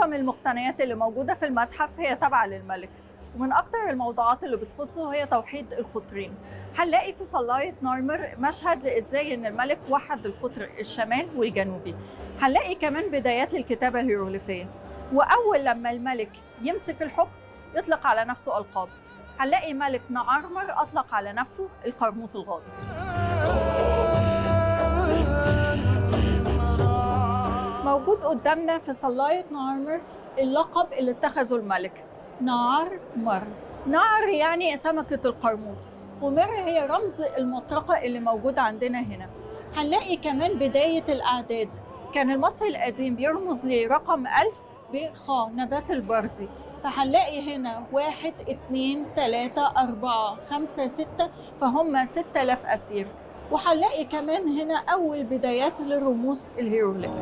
معظم المقتنيات اللي موجودة في المتحف هي تابعة للملك ومن أكتر الموضوعات اللي بتخصه هي توحيد القطرين هنلاقي في صلاية نارمر مشهد لإزاي إن الملك وحد القطر الشمال والجنوبي هنلاقي كمان بدايات للكتابة الهيروغليفية وأول لما الملك يمسك الحكم يطلق على نفسه ألقاب هنلاقي ملك نعرمر أطلق على نفسه القرموط الغاضب موجود قدامنا في صلاية نعرمر اللقب اللي اتخذه الملك نار مر نار يعني سمكة القرموط ومر هي رمز المطرقة اللي موجودة عندنا هنا هنلاقي كمان بداية الأعداد كان المصري القديم بيرمز لرقم ألف بخا نبات البردي فهنلاقي هنا واحد اتنين تلاتة أربعة خمسة ستة فهم ستة آلاف أسير وهنلاقي كمان هنا أول بدايات للرموز الهيروغليفية